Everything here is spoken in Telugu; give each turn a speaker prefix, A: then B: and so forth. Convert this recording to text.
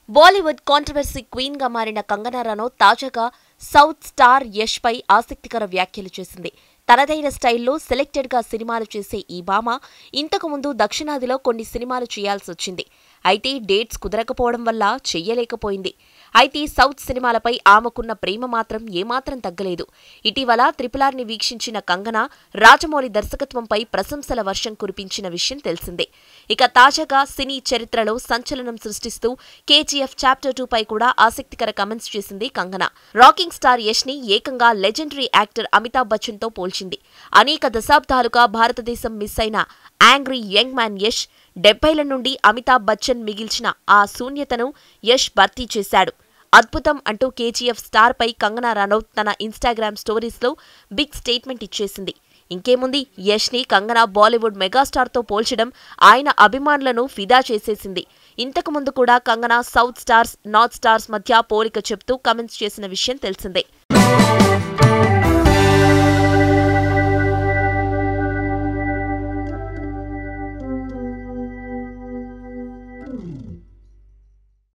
A: బాలీవుడ్ కాంట్రవర్సీ క్వీన్ గా మారిన కంగనా రనౌత్ తాజాగా సౌత్ స్టార్ యష్ పై ఆసక్తికర వ్యాఖ్యలు చేసింది తనదైన స్టైల్లో సెలెక్టెడ్ గా సినిమాలు చేసే ఈ భామ ఇంతకు ముందు దక్షిణాదిలో కొన్ని సినిమాలు చేయాల్సి వచ్చింది అయితే డేట్స్ కుదరకపోవడం వల్ల చెయ్యలేకపోయింది అయితే సౌత్ సినిమాలపై ఆమెకున్న ప్రేమ మాత్రం ఏమాత్రం తగ్గలేదు ఇటీవల త్రిపులార్ని వీక్షించిన కంగన రాజమౌళి దర్శకత్వంపై ప్రశంసల వర్షం కురిపించిన విషయం తెలిసిందే ఇక తాజాగా సినీ చరిత్రలో సంచలనం సృష్టిస్తూ కేజీఎఫ్ చాప్టర్ టూ పై కూడా ఆసక్తికర కమెంట్స్ చేసింది కంగన రాకింగ్ స్టార్ యష్ ని ఏకంగా లెజెండరీ యాక్టర్ అమితాబ్ బచ్చన్ తో పోల్చింది అనేక దశాబ్దాలుగా భారతదేశం మిస్ అయిన యాంగ్రీ యంగ్ మ్యాన్ యష్ డెబ్బైల నుండి అమితాబ్ బచ్చన్ మిగిల్చిన ఆ శూన్యతను యష్ భర్తీ చేశాడు అద్భుతం అంటూ కేజీఎఫ్ స్టార్ పై కంగనా రనౌత్ తన ఇన్స్టాగ్రామ్ స్టోరీస్లో బిగ్ స్టేట్మెంట్ ఇచ్చేసింది ఇంకేముంది యష్ ని కంగనా బాలీవుడ్ మెగాస్టార్ తో పోల్చడం ఆయన అభిమానులను ఫిదా చేసేసింది ఇంతకు ముందు కూడా Kangana south stars north stars మధ్య పోలిక చెప్తూ కమెంట్స్ చేసిన విషయం తెలిసిందే